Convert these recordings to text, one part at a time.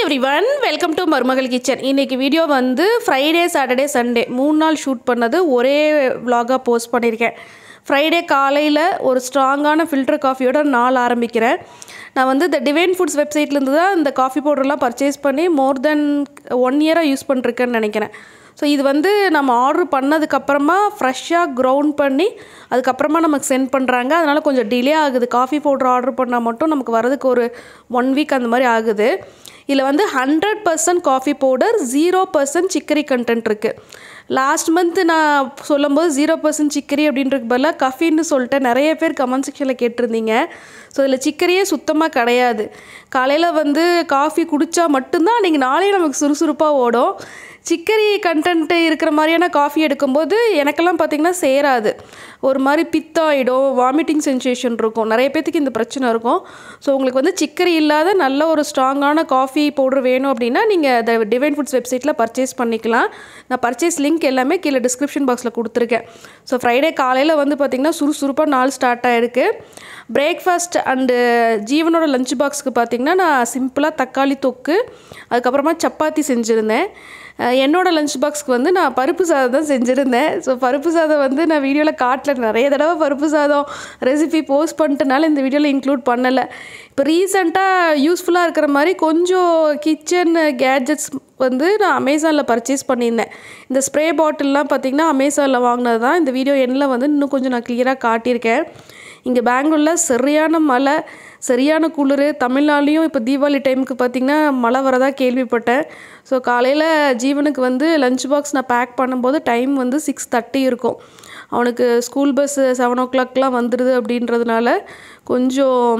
every one welcome to Marumagal kitchen இன்றைக்கி video வந்து Friday Saturday Sunday மூணு நாள் ஷூட் பண்ணது ஒரே vlog-ஆ போஸ்ட் பண்ணியிருக்கேன் ஃப்ரைடே காலையில் ஒரு ஸ்ட்ராங்கான ஃபில்டர் காஃபியோட நாள் ஆரம்பிக்கிறேன் நான் வந்து இந்த டிவைன் ஃபுட்ஸ் வெப்சைட்லேருந்து தான் இந்த காஃபி பவுடர்லாம் பர்ச்சேஸ் பண்ணி மோர் தென் ஒன் இயராக யூஸ் பண்ணிருக்கேன்னு நினைக்கிறேன் ஸோ இது வந்து நம்ம ஆர்டர் பண்ணதுக்கப்புறமா ஃப்ரெஷ்ஷாக க்ரௌண்ட் பண்ணி அதுக்கப்புறமா நமக்கு சென்ட் பண்ணுறாங்க அதனால் கொஞ்சம் டிலே ஆகுது காஃபி பவுடர் ஆர்டர் பண்ணால் மட்டும் நமக்கு வரதுக்கு ஒரு ஒன் வீக் அந்த மாதிரி ஆகுது இதில் வந்து hundred percent coffee powder zero percent chicory content இருக்குது லாஸ்ட் மந்த்து நான் சொல்லும்போது ஜீரோ பர்சன்ட் சிக்கரி அப்படின்றதுக்கு பதிலாக கஃபின்னு சொல்லிட்டு நிறைய பேர் கமெண்ட் செக்ஷனில் கேட்டிருந்தீங்க ஸோ இதில் சிக்கரியே சுத்தமாக கிடையாது காலையில் வந்து காஃபி குடித்தா மட்டும்தான் அன்றைக்கி நாளே நமக்கு சுறுசுறுப்பாக ஓடும் சிக்கரி கண்டென்ட்டு இருக்கிற மாதிரியான காஃபி எடுக்கும்போது எனக்கெல்லாம் பார்த்திங்கன்னா சேராது ஒரு மாதிரி பித்தாயிடும் வாமிட்டிங் சென்சேஷன் இருக்கும் நிறைய பேர்த்துக்கு இந்த பிரச்சனை இருக்கும் ஸோ உங்களுக்கு வந்து சிக்கரி இல்லாத நல்ல ஒரு ஸ்ட்ராங்கான காஃபி பவுடர் வேணும் அப்படின்னா நீங்கள் த டிவைன் ஃபுட்ஸ் வெப்சைட்டில் பர்ச்சேஸ் பண்ணிக்கலாம் நான் பர்ச்சேஸ் லிங்க் எல்லாமே கீழே டிஸ்கிரிப்ஷன் பாக்ஸில் கொடுத்துருக்கேன் ஸோ ஃப்ரைடே காலையில் வந்து பார்த்திங்கன்னா சுறுசுறுப்பாக நாள் ஸ்டார்ட் ஆகிருக்கு பிரேக்ஃபாஸ்ட் அண்டு ஜீவனோட லஞ்ச் பாக்ஸுக்கு பார்த்திங்கன்னா நான் சிம்பிளாக தக்காளி தொக்கு அதுக்கப்புறமா சப்பாத்தி செஞ்சுருந்தேன் அஹ் என்னோட லஞ்ச் பாக்ஸ்க்கு வந்து நான் பருப்பு சாதம் தான் செஞ்சுருந்தேன் ஸோ பருப்பு சாதம் வந்து நான் வீடியோவில் காட்டல நிறைய தடவை பருப்பு சாதம் ரெசிபி போஸ்ட் பண்ணிட்டனால இந்த வீடியோவில் இன்க்ளூட் பண்ணலை இப்போ ரீசெண்டாக யூஸ்ஃபுல்லாக இருக்கிற மாதிரி கொஞ்சம் கிச்சன் கேட்ஜெட்ஸ் வந்து நான் அமேசானில் பர்ச்சேஸ் பண்ணியிருந்தேன் இந்த ஸ்ப்ரே பாட்டில்லாம் பார்த்திங்கன்னா அமேசானில் வாங்கினது தான் இந்த வீடியோ எண்ணில் வந்து இன்னும் கொஞ்சம் நான் கிளியராக காட்டியிருக்கேன் இங்கே பெங்களூரில் சரியான மழை சரியான குளிர் தமிழ்நாடுலேயும் இப்போ தீபாவளி டைமுக்கு பார்த்திங்கன்னா மழை வரதா கேள்விப்பட்டேன் ஸோ காலையில் ஜீவனுக்கு வந்து லஞ்ச் பாக்ஸ் நான் பேக் பண்ணும்போது டைம் வந்து சிக்ஸ் தேர்ட்டி இருக்கும் அவனுக்கு ஸ்கூல் பஸ்ஸு செவன் ஓ கிளாக்லாம் வந்துடுது அப்படின்றதுனால கொஞ்சம்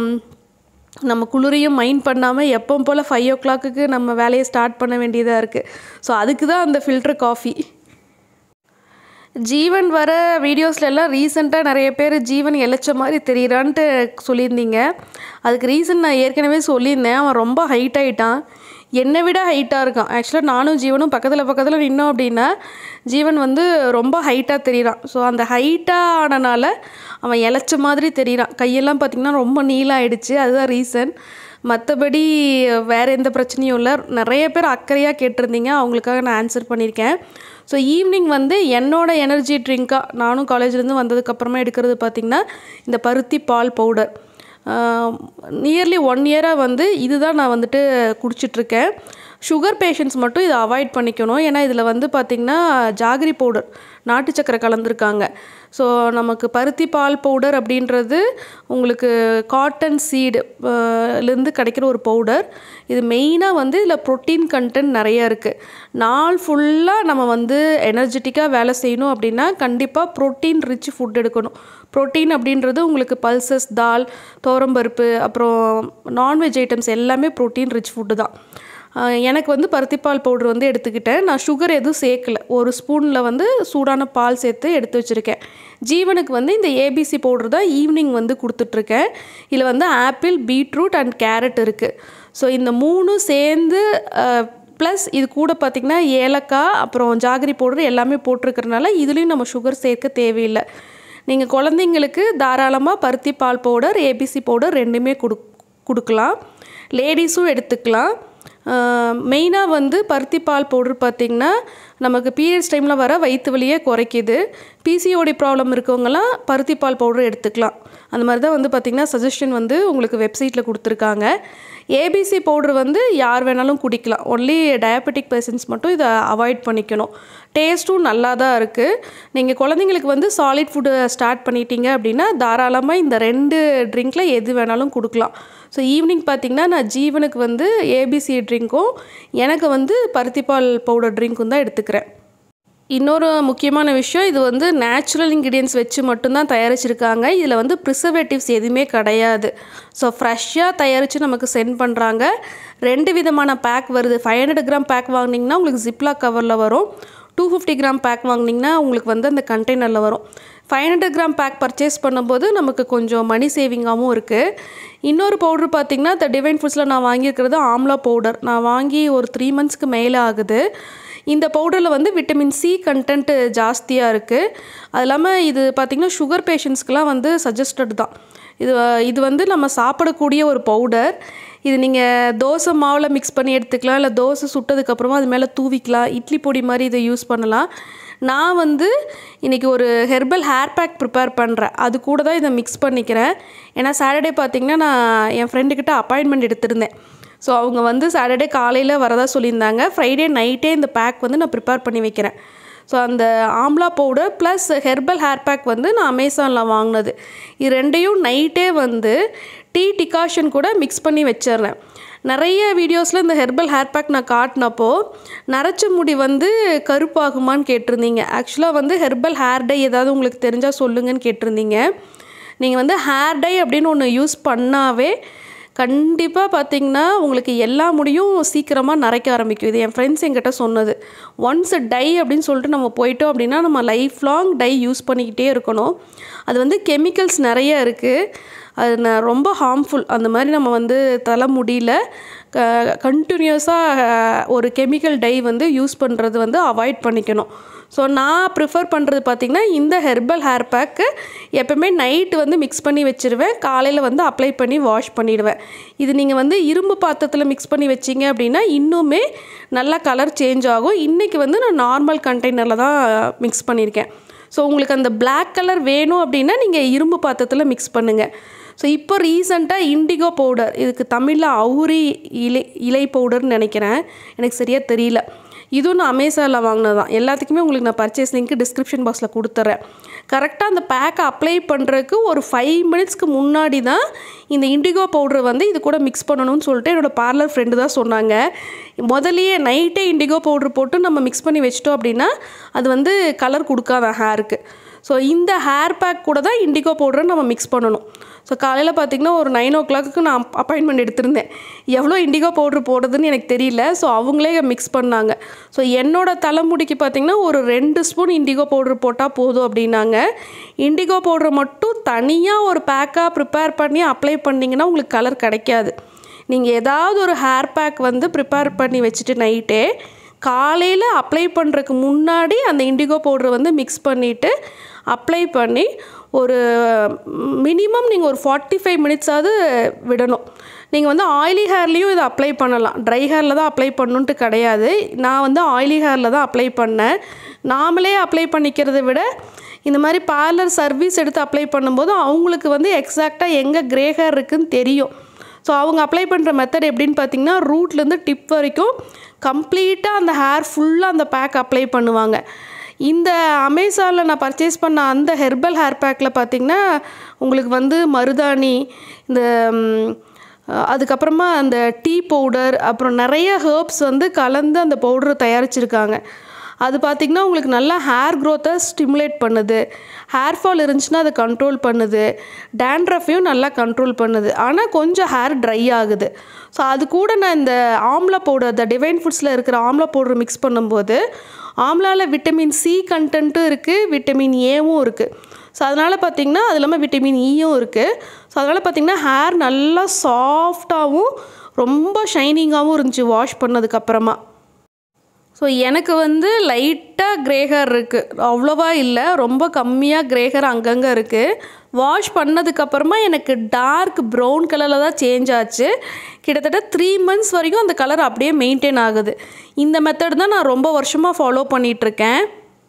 நம்ம குளிரையும் மைண்ட் பண்ணாமல் எப்போ போல் ஃபைவ் ஓ கிளாக்குக்கு நம்ம வேலையை ஸ்டார்ட் பண்ண வேண்டியதாக இருக்குது ஸோ அதுக்கு தான் அந்த ஃபில்டர் காஃபி ஜீவன் வர வீடியோஸ்ல எல்லாம் ரீசெண்டாக நிறைய பேர் ஜீவன் இழைச்ச மாதிரி தெரியறான்ட்டு சொல்லியிருந்தீங்க அதுக்கு ரீசன் நான் ஏற்கனவே சொல்லியிருந்தேன் அவன் ரொம்ப ஹைட் ஆகிட்டான் என்னை விட ஹைட்டாக இருக்கான் ஆக்சுவலாக நானும் ஜீவனும் பக்கத்தில் பக்கத்தில் நின்னோம் அப்படின்னா ஜீவன் வந்து ரொம்ப ஹைட்டாக தெரியறான் ஸோ அந்த ஹைட்டாக ஆனனால அவன் இழைச்ச மாதிரி தெரியறான் கையெல்லாம் பார்த்திங்கன்னா ரொம்ப நீளம் ஆயிடுச்சு அதுதான் ரீசன் மற்றபடி வேறு எந்த பிரச்சனையும் இல்லை நிறைய பேர் அக்கறையாக கேட்டிருந்தீங்க அவங்களுக்காக நான் ஆன்சர் பண்ணியிருக்கேன் ஸோ ஈவினிங் வந்து என்னோட எனர்ஜி ட்ரிங்காக நானும் காலேஜ்லேருந்து வந்ததுக்கப்புறமா எடுக்கிறது பார்த்திங்கன்னா இந்த பருத்தி பால் பவுடர் நியர்லி ஒன் இயராக வந்து இதுதான் நான் வந்துட்டு குடிச்சிட்ருக்கேன் சுகர் பேஷண்ட்ஸ் மட்டும் இதை அவாய்ட் பண்ணிக்கணும் ஏன்னா இதில் வந்து பார்த்திங்கன்னா ஜாகரி பவுடர் நாட்டு சக்கரை கலந்துருக்காங்க ஸோ நமக்கு பருத்தி பால் பவுடர் அப்படின்றது உங்களுக்கு காட்டன் சீடு லேருந்து கிடைக்கிற ஒரு பவுடர் இது மெயினாக வந்து இதில் ப்ரோட்டீன் கண்டென்ட் நிறைய இருக்குது நாள் ஃபுல்லாக நம்ம வந்து எனர்ஜெட்டிக்காக வேலை செய்யணும் அப்படின்னா கண்டிப்பாக ப்ரோட்டீன் ரிச் ஃபுட் எடுக்கணும் ப்ரோட்டீன் அப்படின்றது உங்களுக்கு பல்சஸ் தால் தோரம்பருப்பு அப்புறம் நான்வெஜ் ஐட்டம்ஸ் எல்லாமே ப்ரோட்டீன் ரிச் ஃபுட்டு தான் ஆஹ் எனக்கு வந்து பருத்திப்பால் பவுடர் வந்து எடுத்துக்கிட்டேன் நான் சுகர் எதுவும் சேர்க்கல ஒரு ஸ்பூனில் வந்து சூடான பால் சேர்த்து எடுத்து வச்சுருக்கேன் ஜீவனுக்கு வந்து இந்த ஏபிசி பவுடர் தான் ஈவினிங் வந்து கொடுத்துட்ருக்கேன் இதில் வந்து ஆப்பிள் பீட்ரூட் அண்ட் கேரட் இருக்குது ஸோ இந்த மூணும் சேர்ந்து ப்ளஸ் இது கூட பார்த்திங்கன்னா ஏலக்காய் அப்புறம் ஜாகரி பவுடர் எல்லாமே போட்டிருக்கறனால இதுலேயும் நம்ம சுகர் சேர்க்க தேவையில்லை நீங்கள் குழந்தைங்களுக்கு தாராளமாக பருத்தி பால் பவுடர் ஏபிசி பவுடர் ரெண்டுமே கொடு கொடுக்கலாம் லேடிஸும் எடுத்துக்கலாம் மெயினாக வந்து பருத்தி பால் பவுடர் பார்த்திங்கன்னா நமக்கு பீரியட்ஸ் டைமில் வர வயிற்று வலியை குறைக்குது பிசிஓடி ப்ராப்ளம் இருக்கவங்கலாம் பருத்தி பால் பவுடர் எடுத்துக்கலாம் அந்த மாதிரி தான் வந்து பார்த்திங்கன்னா சஜஷன் வந்து உங்களுக்கு வெப்சைட்டில் கொடுத்துருக்காங்க ஏபிசி பவுடர் வந்து யார் வேணாலும் குடிக்கலாம் ஒன்லி டயபெட்டிக் பர்சன்ஸ் மட்டும் இதை அவாய்ட் பண்ணிக்கணும் டேஸ்ட்டும் நல்லா தான் இருக்குது நீங்கள் குழந்தைங்களுக்கு வந்து சாலிட் ஃபுட்டு ஸ்டார்ட் பண்ணிட்டீங்க அப்படின்னா தாராளமாக இந்த ரெண்டு ட்ரிங்க்கில் எது வேணாலும் கொடுக்கலாம் ஸோ ஈவினிங் பார்த்திங்கன்னா நான் ஜீவனுக்கு வந்து ஏபிசி ட்ரிங்க்கும் எனக்கு வந்து பருத்திப்பால் பவுடர் ட்ரிங்க்கும் தான் எடுத்துக்கிறேன் இன்னொரு முக்கியமான விஷயம் இது வந்து நேச்சுரல் இன்க்ரீடியன்ஸ் வச்சு மட்டும்தான் தயாரிச்சிருக்காங்க இதில் வந்து ப்ரிசர்வேட்டிவ்ஸ் எதுவுமே கிடையாது ஸோ ஃப்ரெஷ்ஷாக தயாரித்து நமக்கு சென்ட் பண்ணுறாங்க ரெண்டு விதமான பேக் வருது ஃபைவ் ஹண்ட்ரட் கிராம் பேக் வாங்கினீங்கன்னா உங்களுக்கு ஜிப்லாக் கவரில் வரும் டூ ஃபிஃப்டி கிராம் பேக் வாங்கினீங்கன்னா உங்களுக்கு வந்து அந்த கண்டெய்னரில் வரும் five hundred gram pack purchase பண்ணும்போது நமக்கு கொஞ்சம் மணி சேவிங்காகவும் இருக்குது இன்னொரு பவுட்ரு பார்த்திங்கன்னா த டிவைன் ஃபுட்ஸில் நான் வாங்கியிருக்கிறது ஆம்லா பவுடர் நான் வாங்கி ஒரு த்ரீ மந்த்ஸ்க்கு மேலே ஆகுது இந்த பவுடரில் வந்து விட்டமின் சி கண்டென்ட்டு ஜாஸ்தியாக இருக்குது அது இல்லாமல் இது பார்த்திங்கன்னா சுகர் பேஷண்ட்ஸ்க்கெலாம் வந்து சஜஸ்டட் தான் இது இது வந்து நம்ம சாப்பிடக்கூடிய ஒரு பவுடர் இது நீங்கள் தோசை மாவில் மிக்ஸ் பண்ணி எடுத்துக்கலாம் இல்லை தோசை சுட்டதுக்கப்புறமா அது மேலே தூவிக்கலாம் இட்லி பொடி மாதிரி இதை யூஸ் பண்ணலாம் நான் வந்து இன்றைக்கி ஒரு ஹெர்பல் ஹேர் பேக் ப்ரிப்பேர் பண்ணுறேன் அது கூட தான் இதை மிக்ஸ் பண்ணிக்கிறேன் ஏன்னா சாட்டர்டே பார்த்திங்கன்னா நான் என் ஃப்ரெண்டுக்கிட்ட அப்பாயின்மெண்ட் எடுத்திருந்தேன் ஸோ அவங்க வந்து சாட்டர்டே காலையில் வரதா சொல்லியிருந்தாங்க ஃப்ரைடே நைட்டே இந்த பேக் வந்து நான் ப்ரிப்பேர் பண்ணி வைக்கிறேன் ஸோ அந்த amla powder plus herbal hair pack வந்து நான் அமேசானில் வாங்கினது இது ரெண்டையும் நைட்டே வந்து டீ டிகாஷன் கூட மிக்ஸ் பண்ணி வச்சிடுறேன் நிறைய வீடியோஸில் இந்த ஹெர்பல் ஹேர் பேக் நான் காட்டினப்போ நரைச்ச முடி வந்து கருப்பாகுமான்னு கேட்டிருந்தீங்க ஆக்சுவலாக வந்து ஹெர்பல் ஹேர் டை ஏதாவது உங்களுக்கு தெரிஞ்சால் சொல்லுங்கன்னு கேட்டிருந்தீங்க நீங்கள் வந்து ஹேர் டை அப்படின்னு ஒன்று யூஸ் பண்ணாவே கண்டிப்பாக பார்த்தீங்கன்னா உங்களுக்கு எல்லா முடியும் சீக்கிரமாக நரைக்க ஆரம்பிக்கும் இது என் ஃப்ரெண்ட்ஸ் என்கிட்ட சொன்னது ஒன்ஸ் டை அப்படின்னு சொல்லிட்டு நம்ம போயிட்டோம் அப்படின்னா நம்ம லைஃப் லாங் டை யூஸ் பண்ணிக்கிட்டே இருக்கணும் அது வந்து கெமிக்கல்ஸ் நிறைய இருக்குது அது ந- ரொம்ப ஹார்ம்ஃபுல் அந்த மாதிரி நம்ம வந்து தலைமுடியில் கண்டினியூஸாக ஒரு கெமிக்கல் டை வந்து யூஸ் பண்ணுறது வந்து அவாய்ட் பண்ணிக்கணும் ஸோ நான் ப்ரிஃபர் பண்ணுறது பார்த்திங்கன்னா இந்த ஹெர்பல் ஹேர் பேக்கு எப்பவுமே நைட்டு வந்து மிக்ஸ் பண்ணி வச்சுருவேன் காலையில் வந்து அப்ளை பண்ணி வாஷ் பண்ணிடுவேன் இது நீங்கள் வந்து இரும்பு பாத்திரத்தில் மிக்ஸ் பண்ணி வச்சிங்க அப்படின்னா இன்னுமே நல்லா கலர் சேஞ்ச் ஆகும் இன்றைக்கி வந்து நான் நார்மல் கண்டெய்னரில் தான் மிக்ஸ் பண்ணியிருக்கேன் ஸோ உங்களுக்கு அந்த Black கலர் வேணும் அப்படின்னா நீங்கள் இரும்பு பாத்திரத்தில் மிக்ஸ் பண்ணுங்கள் ஸோ இப்போ ரீசண்டாக இண்டிகோ பவுடர் இதுக்கு தமிழில் அவுரி இலை இலை பவுடர்னு நினைக்கிறேன் எனக்கு சரியாக தெரியல இதுவும் நான் அமேசானில் வாங்கினது தான் எல்லாத்துக்குமே உங்களுக்கு நான் பர்ச்சேஸ் லிங்க் டிஸ்கிரிப்ஷன் பாக்ஸில் கொடுத்துட்றேன் கரெக்டாக அந்த பேக்கை அப்ளை பண்ணுறதுக்கு ஒரு ஃபைவ் மினிட்ஸ்க்கு முன்னாடி தான் இந்த இண்டிகோ பவுடர் வந்து இது கூட மிக்ஸ் பண்ணணும்னு சொல்லிட்டு என்னோட பார்லர் ஃப்ரெண்டு தான் சொன்னாங்க முதல்லயே நைட்டே இண்டிகோ பவுடர் போட்டு நம்ம மிக்ஸ் பண்ணி வச்சிட்டோம் அப்படின்னா அது வந்து கலர் கொடுக்காத ஹேருக்கு ஸோ இந்த ஹேர் பேக் கூட தான் இண்டிகோ பவுடரை நம்ம மிக்ஸ் பண்ணணும் ஸோ காலையில் பார்த்தீங்கன்னா ஒரு நைன் ஓ கிளாக்கு நான் அப்பாயின்மெண்ட் எடுத்திருந்தேன் எவ்வளோ இண்டிகோ பவுட்ரு போடுறதுன்னு எனக்கு தெரியல ஸோ அவங்களே மிக்ஸ் பண்ணாங்க ஸோ என்னோட தலைமுடிக்கு பார்த்தீங்கன்னா ஒரு ரெண்டு ஸ்பூன் இண்டிகோ பவுட்ரு போட்டால் போதும் அப்படின்னாங்க இண்டிகோ பவுட்ரு மட்டும் தனியாக ஒரு பேக்காக ப்ரிப்பேர் பண்ணி அப்ளை பண்ணிங்கன்னா உங்களுக்கு கலர் கிடைக்காது நீங்கள் ஏதாவது ஒரு ஹேர் பேக் வந்து ப்ரிப்பேர் பண்ணி வச்சுட்டு நைட்டே காலையில் அப்ளை பண்ணுறதுக்கு முன்னாடி அந்த இண்டிகோ பவுடரை வந்து மிக்ஸ் பண்ணிவிட்டு அப்ளை பண்ணி ஒரு மினிமம் நீங்கள் ஒரு ஃபார்ட்டி ஃபைவ் மினிட்ஸாவது விடணும் நீங்கள் வந்து ஆயிலி ஹேர்லேயும் இதை அப்ளை பண்ணலாம் ட்ரை ஹேரில் தான் அப்ளை பண்ணணுன்ட்டு கிடையாது நான் வந்து ஆயிலி ஹேரில் தான் அப்ளை பண்ணேன் நாமளே அப்ளை பண்ணிக்கிறதை விட இந்த மாதிரி பார்லர் சர்வீஸ் எடுத்து அப்ளை பண்ணும்போது அவங்களுக்கு வந்து எக்ஸாக்டாக எங்கே கிரே ஹேர் இருக்குன்னு தெரியும் ஸோ அவங்க அப்ளை பண்ணுற மெத்தட் எப்படின்னு பார்த்தீங்கன்னா ரூட்லேருந்து டிப் வரைக்கும் கம்ப்ளீட்டாக அந்த ஹேர் ஃபுல்லாக அந்த பேக் அப்ளை பண்ணுவாங்க இந்த அமேசானில் நான் பர்ச்சேஸ் பண்ண அந்த ஹெர்பல் ஹேர் பேக்கில் பார்த்தீங்கன்னா உங்களுக்கு வந்து மருதாணி இந்த ம், அதுக்கப்புறமா அந்த டீ பவுடர் அப்புறம் நிறைய ஹேர்ப்ஸ் வந்து கலந்து அந்த பவுடர் தயாரிச்சிருக்காங்க அது பார்த்திங்கன்னா உங்களுக்கு நல்லா ஹேர் க்ரோத்தை ஸ்டிமுலேட் பண்ணுது ஹேர் ஃபால் இருந்துச்சுன்னா அதை கண்ட்ரோல் பண்ணுது டேண்ட்ரஃபையும் நல்லா கண்ட்ரோல் பண்ணுது ஆனால் கொஞ்சம் ஹேர் ட்ரை ஆகுது ஸோ அது கூட நான் இந்த ஆம்லா பவுடர் த டிவைன் ஃபுட்ஸில் இருக்கிற ஆம்லா பவுடர் மிக்ஸ் பண்ணும்போது ஆம்லாவில் விட்டமின் சி கண்டென்ட்டும் இருக்குது விட்டமின் ஏவும் இருக்குது ஸோ அதனால் பார்த்திங்கன்னா அது இல்லாமல் விட்டமின் ஈயும் இருக்குது ஸோ அதனால் பார்த்திங்கன்னா ஹேர் நல்லா சாஃப்டாகவும் ரொம்ப ஷைனிங்காகவும் இருந்துச்சு வாஷ் பண்ணதுக்கப்புறமா ஸோ எனக்கு வந்து லைட்டாக கிரே ஹேர் இருக்குது அவ்வளோவா இல்லை ரொம்ப கம்மியாக கிரே ஹேர் அங்கங்கே இருக்குது வாஷ் பண்ணதுக்கப்புறமா எனக்கு டார்க் ப்ரௌன் கலரில் தான் சேஞ்ச் ஆச்சு கிட்டத்தட்ட த்ரீ மந்த்ஸ் வரைக்கும் அந்த கலர் அப்படியே மெயின்டைன் ஆகுது இந்த மெத்தட் தான் நான் ரொம்ப வருஷமாக ஃபாலோ பண்ணிகிட்ருக்கேன்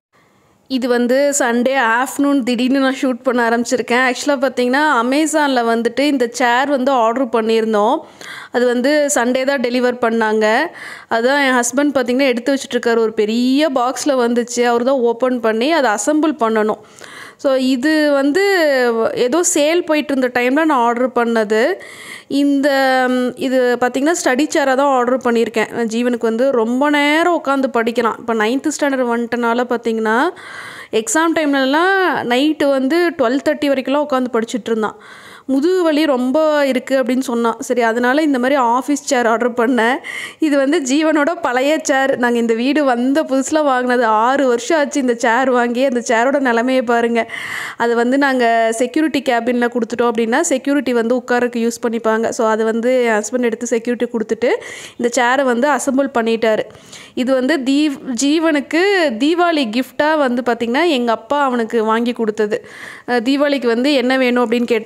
இது வந்து சண்டே ஆஃப்டர்நூன் திடீர்னு நான் ஷூட் பண்ண ஆரம்பிச்சிருக்கேன் ஆக்சுவலாக பார்த்தீங்கன்னா அமேசானில் வந்துட்டு இந்த சேர் வந்து ஆர்டர் பண்ணியிருந்தோம் அது வந்து சண்டே தான் டெலிவர் பண்ணாங்க அதான் என் ஹஸ்பண்ட் பார்த்தீங்கன்னா எடுத்து வச்சுட்ருக்காரு ஒரு பெரிய பாக்ஸில் வந்துச்சு அவர் தான் ஓப்பன் பண்ணி அதை அசெம்பிள் பண்ணணும் ஸோ இது வந்து ஏதோ சேல் போயிட்டு இருந்த டைமில் நான் ஆர்டர் பண்ணது இந்த ம், இது பார்த்திங்கன்னா ஸ்டடி சேராக தான் ஆர்டர் பண்ணியிருக்கேன் ஜீவனுக்கு வந்து ரொம்ப நேரம் உட்காந்து படிக்கிறான் இப்போ நைன்த்து ஸ்டாண்டர்ட் வந்துட்டனால பார்த்தீங்கன்னா எக்ஸாம் டைம்லலாம் நைட்டு வந்து டுவெல் தேர்ட்டி வரைக்கும்லாம் உட்காந்து படிச்சுட்டு இருந்தான் முதுகு வலி ரொம்ப இருக்குது அப்படின்னு சொன்னான் சரி அதனால் இந்த மாதிரி ஆஃபீஸ் சேர் ஆர்டர் பண்ணேன் இது வந்து ஜீவனோட பழைய சேர் நாங்கள் இந்த வீடு வந்த புதுசில் வாங்கினது ஆறு வருஷம் ஆச்சு இந்த சேர் வாங்கி அந்த சேரோட நிலமையை பாருங்கள் அது வந்து நாங்கள் செக்யூரிட்டி கேபினில் கொடுத்துட்டோம் அப்படின்னா செக்யூரிட்டி வந்து உட்காரக்கு யூஸ் பண்ணிப்பாங்க ஸோ அது வந்து என் ஹஸ்பண்ட் எடுத்து செக்யூரிட்டி கொடுத்துட்டு இந்த சேரை வந்து அசெம்பிள் பண்ணிட்டாரு இது வந்து தீவ் ஜீவனுக்கு தீபாவளி கிஃப்டாக வந்து பார்த்திங்கன்னா எங்கள் அப்பா அவனுக்கு வாங்கி கொடுத்தது அஹ் தீபாவளிக்கு வந்து என்ன வேணும் அப்படின்னு கேட்டாங்க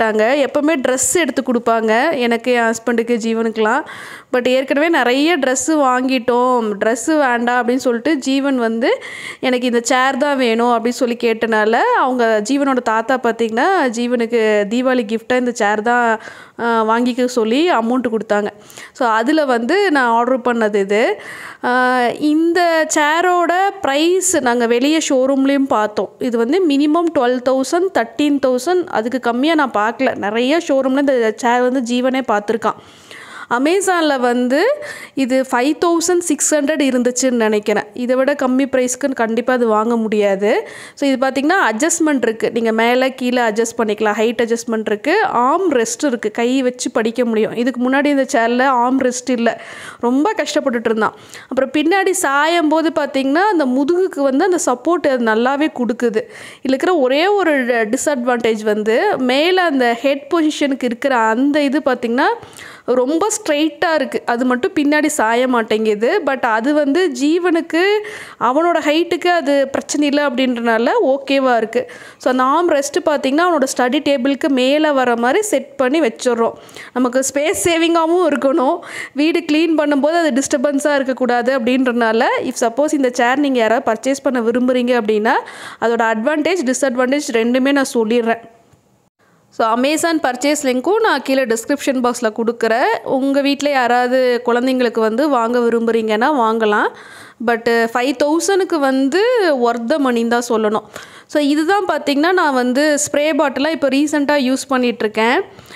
எப்போவுமே ட்ரெஸ் எடுத்து கொடுப்பாங்க எனக்கு என் ஹஸ்பண்டுக்கு ஜீவனுக்கெலாம் பட் ஏற்கனவே நிறைய ட்ரெஸ்ஸு வாங்கிட்டோம் ட்ரெஸ்ஸு வேண்டாம் அப்படின்னு சொல்லிட்டு ஜீவன் வந்து எனக்கு இந்த சேர் தான் வேணும் அப்படின்னு சொல்லி கேட்டனால அவங்க ஜீவனோட தாத்தா பார்த்திங்கன்னா ஜீவனுக்கு தீபாவளி கிஃப்டாக இந்த சேர் தான் ஆஹ், வாங்கிக்க சொல்லி அமௌண்ட்டு கொடுத்தாங்க ஸோ அதில் வந்து நான் ஆர்டர் பண்ணது இது ஆஹ், இந்த சேரோட ப்ரைஸ் நாங்கள் வெளியே ஷோரூம்லேயும் பார்த்தோம் இது வந்து minimum twelve thousand thirteen thousand அதுக்கு கம்மியாக நான் பார்க்கல நிறைய ஷோரூமில் இந்த சேர் வந்து ஜீவனே பார்த்துருக்கான் அமேசானில் வந்து இது ஃபைவ் தௌசண்ட் சிக்ஸ் ஹண்ட்ரட் இருந்துச்சுன்னு நினைக்கிறேன் இதை விட கம்மி ப்ரைஸ்க்கு கண்டிப்பாக அது வாங்க முடியாது ஸோ இது பார்த்திங்கன்னா அட்ஜஸ்ட்மெண்ட் இருக்குது நீங்கள் மேலே கீழே அட்ஜஸ்ட் பண்ணிக்கலாம் ஹைட் அட்ஜஸ்ட்மெண்ட் இருக்குது ஆர்ம் ரெஸ்ட் இருக்குது கை வச்சு படிக்க முடியும் இதுக்கு முன்னாடி இந்த சேரில் ஆர்ம் ரெஸ்ட் இல்லை ரொம்ப கஷ்டப்பட்டுட்டு இருந்தான் அப்புறம் பின்னாடி சாயும் போது பார்த்திங்கன்னா அந்த முதுகுக்கு வந்து அந்த சப்போர்ட் அது நல்லாவே கொடுக்குது இதில் இருக்கிற ஒரே ஒரு டிஸ்அட்வான்டேஜ் வந்து மேலே அந்த ஹெட் பொசிஷனுக்கு இருக்கிற அந்த இது பார்த்திங்கன்னா ரொம்ப ஸ்ட்ரைட்டாக இருக்குது அது மட்டும் பின்னாடி சாய மாட்டேங்குது பட் அது வந்து ஜீவனுக்கு அவனோட ஹைட்டுக்கு அது பிரச்சனை இல்லை அப்படின்றனால ஓகேவாக இருக்குது ஸோ அந்த ஆர்ம் ரெஸ்ட்டு பார்த்திங்கன்னா அவனோட ஸ்டடி டேபிளுக்கு மேலே வர மாதிரி செட் பண்ணி வச்சிடுறோம் நமக்கு ஸ்பேஸ் சேவிங்காகவும் இருக்கணும் வீடு க்ளீன் பண்ணும்போது அது டிஸ்டர்பன்ஸாக இருக்கக்கூடாது அப்படின்றனால இஃப் சப்போஸ் இந்த சேர் நீங்கள் யாராவது பர்ச்சேஸ் பண்ண விரும்புகிறீங்க அப்படின்னா அதோட அட்வான்டேஜ் டிஸ்அட்வான்டேஜ் ரெண்டுமே நான் சொல்லிடுறேன் ஸோ அமேசான் பர்ச்சேஸ் லிங்க்கும் நான் கீழே டிஸ்கிரிப்ஷன் பாக்ஸில் கொடுக்குறேன் உங்கள் வீட்டில் யாராவது குழந்தைங்களுக்கு வந்து வாங்க விரும்புகிறீங்கன்னா வாங்கலாம் பட்டு ஃபைவ் தௌசண்ட்க்கு வந்து ஒர்த் த மணின்னு தான் சொல்லணும் ஸோ இதுதான் பார்த்திங்கன்னா நான் வந்து ஸ்ப்ரே பாட்டிலாக இப்போ ரீசெண்டாக யூஸ் பண்ணிகிட்ருக்கேன்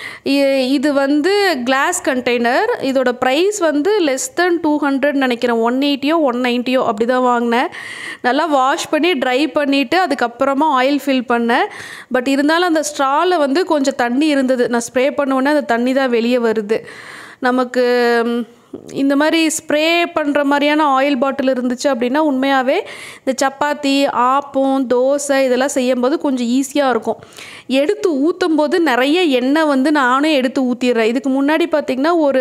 இது வந்து கிளாஸ் கண்டெய்னர் இதோட ப்ரைஸ் வந்து லெஸ் தென் டூ ஹண்ட்ரட் நினைக்கிறேன் ஒன் எயிட்டியோ ஒன் நைன்ட்டியோ அப்படி தான் வாங்கினேன் நல்லா வாஷ் பண்ணி ட்ரை பண்ணிவிட்டு அதுக்கப்புறமா ஆயில் ஃபில் பண்ணேன் பட் இருந்தாலும் அந்த ஸ்ட்ராவில் வந்து கொஞ்சம் தண்ணி இருந்தது நான் ஸ்ப்ரே உடனே அந்த தண்ணி தான் வெளியே வருது நமக்கு ம், இந்த மாதிரி ஸ்ப்ரே பண்ணுற மாதிரியான ஆயில் பாட்டில் இருந்துச்சு அப்படின்னா உண்மையாகவே இந்த சப்பாத்தி ஆப்பம் தோசை இதெல்லாம் செய்யும்போது கொஞ்சம் ஈஸியாக இருக்கும் எடுத்து ஊற்றும் போது நிறைய எண்ணெய் வந்து நானே எடுத்து ஊற்றிடுறேன் இதுக்கு முன்னாடி பார்த்திங்கன்னா ஒரு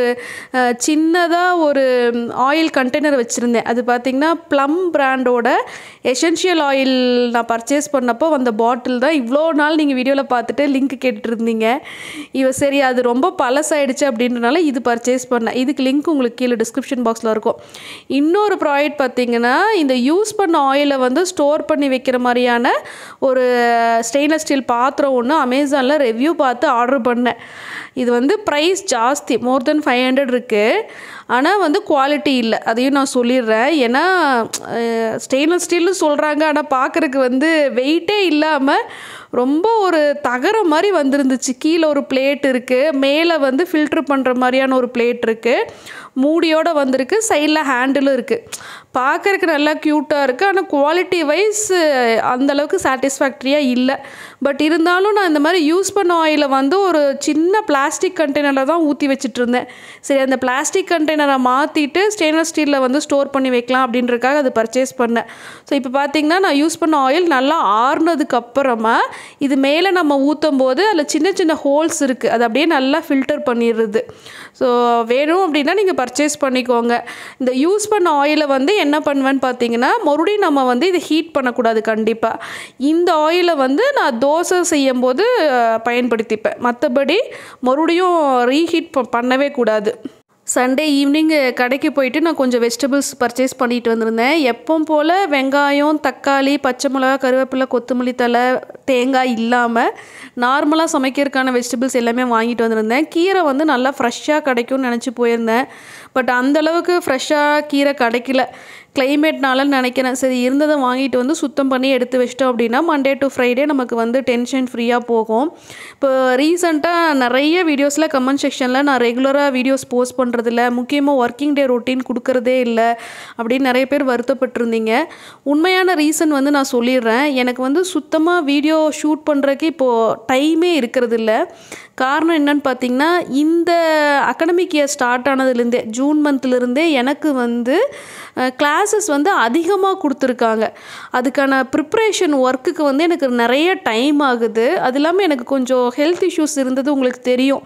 சின்னதாக ஒரு ஆயில் கண்டெய்னர் வச்சுருந்தேன் அது பார்த்திங்கன்னா ப்ளம் பிராண்டோட எசென்ஷியல் ஆயில் நான் பர்ச்சேஸ் பண்ணப்போ வந்த பாட்டில் தான் இவ்வளோ நாள் நீங்கள் வீடியோவில் பார்த்துட்டு லிங்க் கேட்டுட்டு இருந்தீங்க இவ சரி அது ரொம்ப பழசாயிடுச்சு அப்படின்றனால இது பர்ச்சேஸ் பண்ணேன் இதுக்கு லிங்க் உங்களுக்கு கீழே டிஸ்கிரிப்ஷன் பாக்ஸில் இருக்கும் இன்னொரு ப்ராடக்ட் பார்த்தீங்கன்னா இந்த யூஸ் பண்ண ஆயிலை வந்து ஸ்டோர் பண்ணி வைக்கிற மாதிரியான ஒரு ஸ்டெயின்லெஸ் ஸ்டீல் பாத்திரம் ஒன்று அமேசானில் ரிவ்யூ பார்த்து ஆர்டர் பண்ணேன் இது வந்து ப்ரைஸ் ஜாஸ்தி மோர் தென் ஃபைவ் ஹண்ட்ரட் இருக்குது ஆனால் வந்து குவாலிட்டி இல்லை அதையும் நான் சொல்லிடுறேன் ஏன்னா ஸ்டெயின்லெஸ் ஸ்டீல்னு சொல்கிறாங்க ஆனால் பார்க்குறக்கு வந்து வெயிட்டே இல்லாமல் ரொம்ப ஒரு தகரம் மாதிரி வந்திருந்துச்சு கீழே ஒரு பிளேட் இருக்குது மேலே வந்து ஃபில்ட்ரு பண்ணுற மாதிரியான ஒரு பிளேட் இருக்குது மூடியோடு வந்திருக்கு சைடில் ஹேண்டிலும் இருக்குது பார்க்குறக்கு நல்லா க்யூட்டாக இருக்குது ஆனால் குவாலிட்டி வைஸ் அந்தளவுக்கு சாட்டிஸ்ஃபேக்ட்ரியாக இல்லை பட் இருந்தாலும் நான் இந்த மாதிரி யூஸ் பண்ண ஆயிலை வந்து ஒரு சின்ன பிளாஸ்டிக் கண்டெய்னரில் தான் ஊற்றி வச்சுட்டு இருந்தேன் சரி அந்த பிளாஸ்டிக் கண்டெய்னரை மாற்றிட்டு ஸ்டெயின்லெஸ் ஸ்டீலில் வந்து ஸ்டோர் பண்ணி வைக்கலாம் அப்படின்றதுக்காக அது பர்ச்சேஸ் பண்ணேன் ஸோ இப்போ பார்த்தீங்கன்னா நான் யூஸ் பண்ண ஆயில் நல்லா ஆறுனதுக்கு அப்புறமா இது மேலே நம்ம ஊற்றும் போது அதில் சின்ன சின்ன ஹோல்ஸ் இருக்குது அது அப்படியே நல்லா ஃபில்டர் பண்ணிடுறது ஸோ வேணும் அப்படின்னா நீங்கள் பர்ச்சேஸ் பண்ணிக்கோங்க இந்த யூஸ் பண்ண ஆயிலை வந்து என்ன பண்ணுவேன்னு பார்த்தீங்கன்னா மறுபடியும் நம்ம வந்து இதை ஹீட் பண்ணக்கூடாது கண்டிப்பாக இந்த ஆயிலை வந்து நான் தோசை செய்யும் போது அஹ், பயன்படுத்திப்பேன் மற்றபடி மறுபடியும் ரீஹீட் பண்ணவே கூடாது சண்டே ஈவினிங் கடைக்கு போயிட்டு நான் கொஞ்சம் வெஜிடபிள்ஸ் பர்ச்சேஸ் பண்ணிட்டு வந்திருந்தேன் எப்பவும் போல் வெங்காயம் தக்காளி பச்சை மிளகா கருவேப்பிலை கொத்தமல்லி தழை தேங்காய் இல்லாமல் நார்மலாக சமைக்கிறதுக்கான வெஜிடபிள்ஸ் எல்லாமே வாங்கிட்டு வந்திருந்தேன் கீரை வந்து நல்லா ஃப்ரெஷ்ஷாக கிடைக்கும்னு நினச்சி போயிருந்தேன் பட் அந்தளவுக்கு ஃப்ரெஷ்ஷாக கீரை கிடைக்கல கிளைமேட்னால நினைக்கிறேன் சரி இருந்ததை வாங்கிட்டு வந்து சுத்தம் பண்ணி எடுத்து வச்சிட்டோம் அப்படின்னா மண்டே டு ஃப்ரைடே நமக்கு வந்து டென்ஷன் ஃப்ரீயாக போகும் இப்போ ரீசெண்டாக நிறைய வீடியோஸில் கமெண்ட் செக்ஷனில் நான் ரெகுலராக வீடியோஸ் போஸ்ட் பண்ணுறதில்ல முக்கியமாக ஒர்க்கிங் டே ரொட்டீன் கொடுக்கறதே இல்லை அப்படின்னு நிறைய பேர் வருத்தப்பட்டிருந்தீங்க உண்மையான ரீசன் வந்து நான் சொல்லிடுறேன் எனக்கு வந்து சுத்தமாக வீடியோ ஷூட் பண்ணுறதுக்கு இப்போது டைமே இருக்கிறது இல்ல காரணம் என்னன்னு பார்த்தீங்கன்னா இந்த அகடமிக் இயர் ஸ்டார்ட் ஆனதுலேருந்தே ஜூன் மந்த்லேருந்தே எனக்கு வந்து கிளாஸஸ் வந்து அதிகமாக கொடுத்துருக்காங்க அதுக்கான ப்ரிப்ரேஷன் ஒர்க்குக்கு வந்து எனக்கு நிறைய டைம் ஆகுது அது இல்லாமல் எனக்கு கொஞ்சம் ஹெல்த் இஷ்யூஸ் இருந்தது உங்களுக்கு தெரியும்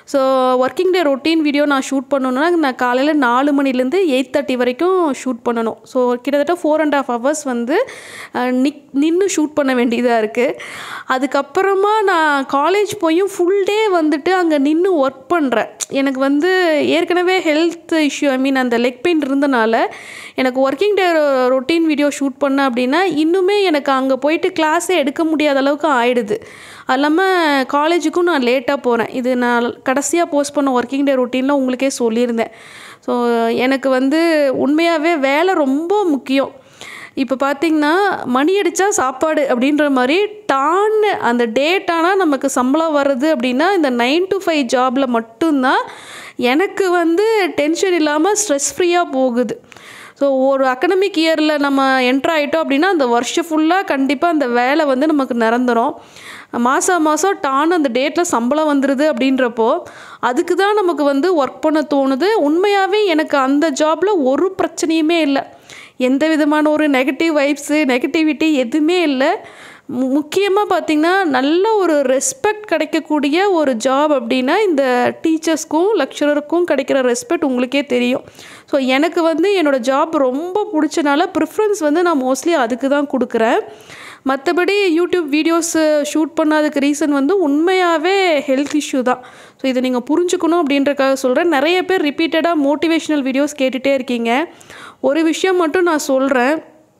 so working day routine video நான் ஷூட் பண்ணணுன்னா நான் காலையில் நாலு மணிலேருந்து எயிட் தேர்ட்டி வரைக்கும் ஷூட் பண்ணணும் ஸோ கிட்டத்தட்ட ஃபோர் அண்ட் ஆஃப் ஹவர்ஸ் வந்து நிக் நின்று ஷூட் பண்ண வேண்டியதாக இருக்குது அதுக்கப்புறமா நான் காலேஜ் போயும் ஃபுல் டே வந்துட்டு அங்கே நின்று ஒர்க் பண்ணுறேன் எனக்கு வந்து ஏற்கனவே ஹெல்த் இஷ்யூ ஐ மீன் அந்த லெக் பெயின் இருந்தனால எனக்கு working day routine video shoot பண்ண அப்படின்னா இன்னுமே எனக்கு அங்கே போயிட்டு கிளாஸே எடுக்க முடியாத அளவுக்கு ஆயிடுது அது இல்லாமல் காலேஜுக்கும் நான் லேட்டாக போகிறேன் இது நான் கடைசியாக போஸ்ட் பண்ண ஒர்க்கிங் டே ரொட்டீனில் உங்களுக்கே சொல்லியிருந்தேன் ஸோ எனக்கு வந்து உண்மையாகவே வேலை ரொம்ப முக்கியம் இப்போ பார்த்தீங்கன்னா மணி அடித்தா சாப்பாடு அப்படின்ற மாதிரி டான்னு அந்த டேட்டானால் நமக்கு சம்பளம் வருது அப்படின்னா இந்த நைன் டு ஃபைவ் ஜாபில் மட்டும்தான் எனக்கு வந்து டென்ஷன் இல்லாமல் ஸ்ட்ரெஸ் ஃப்ரீயாக போகுது ஸோ ஒரு அகடமிக் இயரில் நம்ம என்ட்ரு ஆகிட்டோம் அப்படின்னா அந்த வருஷம் ஃபுல்லாக கண்டிப்பாக அந்த வேலை வந்து நமக்கு நிரந்தரும் மாதம் மாதம் டான் அந்த டேட்டில் சம்பளம் வந்துடுது அப்படின்றப்போ அதுக்கு தான் நமக்கு வந்து ஒர்க் பண்ண தோணுது உண்மையாகவே எனக்கு அந்த ஜாபில் ஒரு பிரச்சனையுமே இல்லை எந்த விதமான ஒரு நெகட்டிவ் வைப்ஸு நெகட்டிவிட்டி எதுவுமே இல்லை மு முக்கியமாக பார்த்திங்கன்னா நல்ல ஒரு ரெஸ்பெக்ட் கிடைக்கக்கூடிய ஒரு ஜாப் அப்படின்னா இந்த டீச்சர்ஸ்க்கும் லெக்சரருக்கும் கிடைக்கிற ரெஸ்பெக்ட் உங்களுக்கே தெரியும் ஸோ எனக்கு வந்து என்னோடய ஜாப் ரொம்ப பிடிச்சனால ப்ரிஃபரன்ஸ் வந்து நான் மோஸ்ட்லி அதுக்கு தான் கொடுக்குறேன் மற்றபடி யூடியூப் வீடியோஸு ஷூட் பண்ணாததுக்கு ரீசன் வந்து உண்மையாகவே ஹெல்த் இஷ்யூ தான் ஸோ இதை நீங்கள் புரிஞ்சுக்கணும் அப்படின்றக்காக சொல்கிறேன் நிறைய பேர் ரிப்பீட்டடாக மோட்டிவேஷ்னல் வீடியோஸ் கேட்டுகிட்டே இருக்கீங்க ஒரு விஷயம் மட்டும் நான் சொல்கிறேன்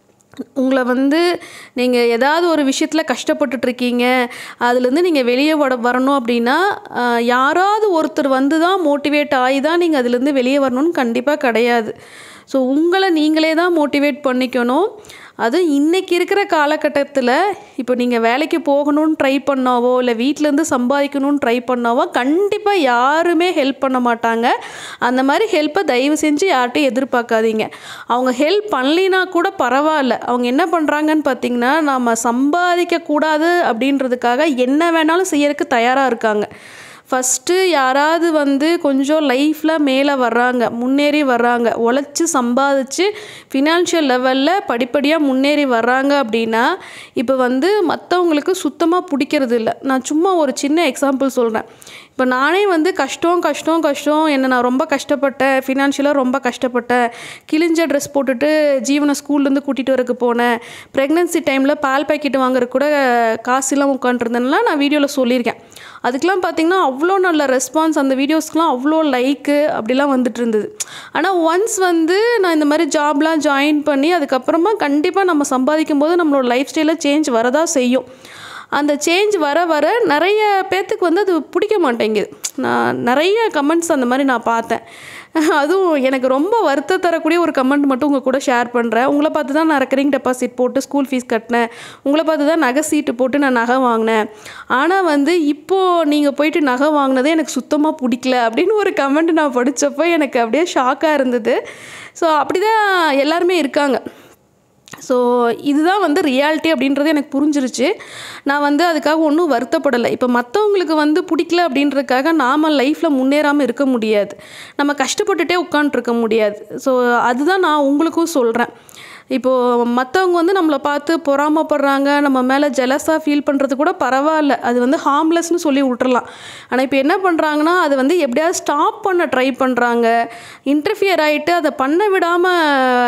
உங்களை வந்து நீங்கள் ஏதாவது ஒரு விஷயத்தில் கஷ்டப்பட்டுட்ருக்கீங்க அதுலேருந்து நீங்கள் வெளியே வர வரணும் அப்படின்னா யாராவது ஒருத்தர் வந்து தான் மோட்டிவேட் ஆகி தான் நீங்கள் அதுலேருந்து வெளியே வரணும்னு கண்டிப்பாக கிடையாது ஸோ உங்களை நீங்களே தான் மோட்டிவேட் பண்ணிக்கணும் அதுவும் இன்றைக்கி இருக்கிற காலகட்டத்தில் இப்போ நீங்கள் வேலைக்கு போகணும்னு ட்ரை பண்ணாவோ இல்லை வீட்டிலேருந்து சம்பாதிக்கணும்னு ட்ரை பண்ணாவோ கண்டிப்பாக யாருமே ஹெல்ப் பண்ண மாட்டாங்க அந்த மாதிரி ஹெல்ப்பை தயவு செஞ்சு யார்கிட்டையும் எதிர்பார்க்காதீங்க அவங்க ஹெல்ப் பண்ணலினா கூட பரவாயில்ல அவங்க என்ன பண்ணுறாங்கன்னு பார்த்தீங்கன்னா நம்ம சம்பாதிக்கக்கூடாது அப்படின்றதுக்காக என்ன வேணாலும் செய்யறதுக்கு தயாராக இருக்காங்க ஃபஸ்ட்டு யாராவது வந்து கொஞ்சம் லைஃப்பில் மேலே வர்றாங்க முன்னேறி வர்றாங்க உழைச்சி சம்பாதிச்சு ஃபினான்ஷியல் லெவலில் படிப்படியாக முன்னேறி வர்றாங்க அப்படின்னா இப்போ வந்து மற்றவங்களுக்கு சுத்தமாக பிடிக்கிறது இல்லை நான் சும்மா ஒரு சின்ன எக்ஸாம்பிள் சொல்கிறேன் இப்போ நானே வந்து கஷ்டம் கஷ்டம் கஷ்டம் என்ன நான் ரொம்ப கஷ்டப்பட்டேன் ஃபினான்ஷியலாக ரொம்ப கஷ்டப்பட்டேன் கிழிஞ்ச ட்ரெஸ் போட்டுட்டு ஜீவனை ஸ்கூல்லேருந்து கூட்டிகிட்டு வரக்கு போனேன் ப்ரெக்னென்சி டைமில் பால் பாக்கெட் வாங்குறதுக்கு கூட காசு இல்லாமல் உட்காந்துருந்தேன்லாம் நான் வீடியோவில் சொல்லியிருக்கேன் அதுக்கெலாம் பார்த்திங்கன்னா அவ்வளோ நல்ல ரெஸ்பான்ஸ் அந்த வீடியோஸ்க்கெலாம் அவ்வளோ லைக்கு அப்படிலாம் வந்துட்டு இருந்தது ஆனால் ஒன்ஸ் வந்து நான் இந்த மாதிரி ஜாப்லாம் ஜாயின் பண்ணி அதுக்கப்புறமா கண்டிப்பாக நம்ம சம்பாதிக்கும் போது நம்மளோட லைஃப் ஸ்டைலில் சேஞ்ச் வரதான் செய்யும் அந்த சேஞ்ச் வர வர நிறைய பேர்த்துக்கு வந்து அது பிடிக்க மாட்டேங்குது நான் நிறைய கமெண்ட்ஸ் அந்த மாதிரி நான் பார்த்தேன் அதுவும் எனக்கு ரொம்ப வருத்தம் தரக்கூடிய ஒரு கமெண்ட் மட்டும் உங்கள் கூட ஷேர் பண்ணுறேன் உங்களை பார்த்து தான் நான் ரெக்கரிங் டெபாசிட் போட்டு ஸ்கூல் ஃபீஸ் கட்டினேன் உங்களை பார்த்து தான் நகை சீட்டு போட்டு நான் நகை வாங்கினேன் ஆனால் வந்து இப்போது நீங்கள் போயிட்டு நகை வாங்கினதே எனக்கு சுத்தமாக பிடிக்கல அப்படின்னு ஒரு கமெண்ட் நான் படித்தப்போ எனக்கு அப்படியே ஷாக்காக இருந்தது ஸோ அப்படி தான் எல்லாருமே இருக்காங்க ஸோ இதுதான் வந்து ரியாலிட்டி அப்படின்றது எனக்கு புரிஞ்சிருச்சு நான் வந்து அதுக்காக ஒன்றும் வருத்தப்படலை இப்போ மற்றவங்களுக்கு வந்து பிடிக்கல அப்படின்றதுக்காக நாம் லைஃப்பில் முன்னேறாமல் இருக்க முடியாது நம்ம கஷ்டப்பட்டுட்டே உட்காண்ட்ருக்க முடியாது ஸோ அதுதான் நான் உங்களுக்கும் சொல்கிறேன் இப்போது மற்றவங்க வந்து நம்மளை பார்த்து பொறாமப்படுறாங்க நம்ம மேலே ஜெலஸாக ஃபீல் பண்ணுறது கூட பரவாயில்ல அது வந்து ஹார்ம்லெஸ்னு சொல்லி விட்டுறலாம் ஆனால் இப்போ என்ன பண்ணுறாங்கன்னா அது வந்து எப்படியாவது ஸ்டாப் பண்ண ட்ரை பண்ணுறாங்க இன்டர்ஃபியர் ஆகிட்டு அதை பண்ண விடாமல்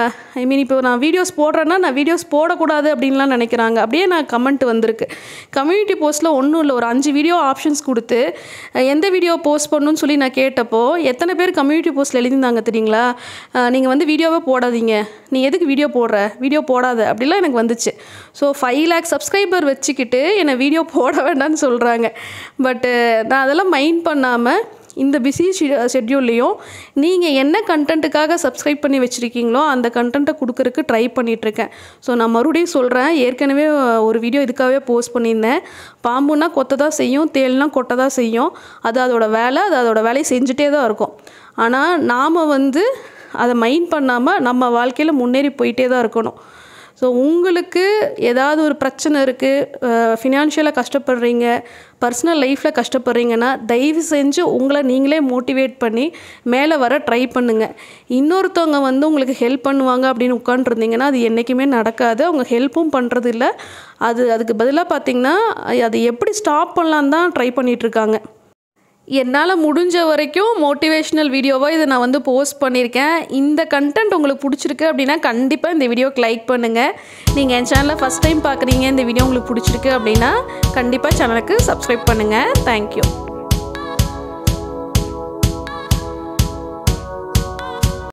ஐ மீன் இப்போ நான் வீடியோஸ் போடுறேன்னா நான் வீடியோஸ் போடக்கூடாது அப்படின்லாம் நினைக்கிறாங்க அப்படியே நான் கமெண்ட் வந்திருக்கு கம்யூனிட்டி போஸ்ட்டில் ஒன்றும் இல்லை ஒரு அஞ்சு வீடியோ ஆப்ஷன்ஸ் கொடுத்து எந்த வீடியோ போஸ்ட் பண்ணணும்னு சொல்லி நான் கேட்டப்போ எத்தனை பேர் கம்யூனிட்டி போஸ்ட்டில் எழுதியிருந்தாங்க தெரியுங்களா நீங்கள் வந்து வீடியோவே போடாதீங்க நீ எதுக்கு வீடியோ போடுற வீடியோ போடாத அப்படிலாம் எனக்கு வந்துச்சு ஸோ ஃபைவ் லேக் சப்ஸ்கிரைபர் வச்சுக்கிட்டு என்னை வீடியோ போட வேண்டாம்னு சொல்கிறாங்க பட்டு நான் அதெல்லாம் மைண்ட் பண்ணாமல் இந்த பிஸி ஷெட்யூல்லையும் நீங்கள் என்ன கண்டென்ட்டுக்காக சப்ஸ்கிரைப் பண்ணி வச்சுருக்கீங்களோ அந்த கண்டென்ட்டை கொடுக்கறக்கு ட்ரை பண்ணிகிட்ருக்கேன் ஸோ நான் மறுபடியும் சொல்கிறேன் ஏற்கனவே ஒரு வீடியோ இதுக்காகவே போஸ்ட் பண்ணியிருந்தேன் பாம்புனா கொத்த தான் செய்யும் தேல்னா கொட்ட தான் செய்யும் அது அதோட வேலை அது அதோட வேலையை செஞ்சுட்டே தான் இருக்கும் ஆனால் நாம் வந்து அதை மைண்ட் பண்ணாமல் நம்ம வாழ்க்கையில் முன்னேறி போயிட்டே தான் இருக்கணும் ஸோ உங்களுக்கு ஏதாவது ஒரு பிரச்சனை இருக்குது ஃபினான்ஷியலாக கஷ்டப்படுறீங்க பர்சனல் லைஃப்பில் கஷ்டப்படுறீங்கன்னா தயவு செஞ்சு உங்களை நீங்களே மோட்டிவேட் பண்ணி மேலே வர ட்ரை பண்ணுங்கள் இன்னொருத்தவங்க வந்து உங்களுக்கு ஹெல்ப் பண்ணுவாங்க அப்படின்னு உட்காண்ட்ருந்தீங்கன்னா அது என்றைக்குமே நடக்காது அவங்க ஹெல்ப்பும் பண்ணுறது இல்லை அது அதுக்கு பதிலாக பார்த்திங்கன்னா அதை எப்படி ஸ்டாப் பண்ணலான்னு தான் ட்ரை பண்ணிகிட்ருக்காங்க என்னால் முடிஞ்ச வரைக்கும் மோட்டிவேஷ்னல் வீடியோவாக இதை நான் வந்து போஸ்ட் பண்ணியிருக்கேன் இந்த கண்டென்ட் உங்களுக்கு பிடிச்சிருக்கு அப்படின்னா கண்டிப்பாக இந்த வீடியோக்கு லைக் பண்ணுங்கள் நீங்கள் என் சேனலை ஃபஸ்ட் டைம் பார்க்குறீங்க இந்த வீடியோ உங்களுக்கு பிடிச்சிருக்கு அப்படின்னா கண்டிப்பாக சேனலுக்கு சப்ஸ்கிரைப் பண்ணுங்கள் தேங்க்யூ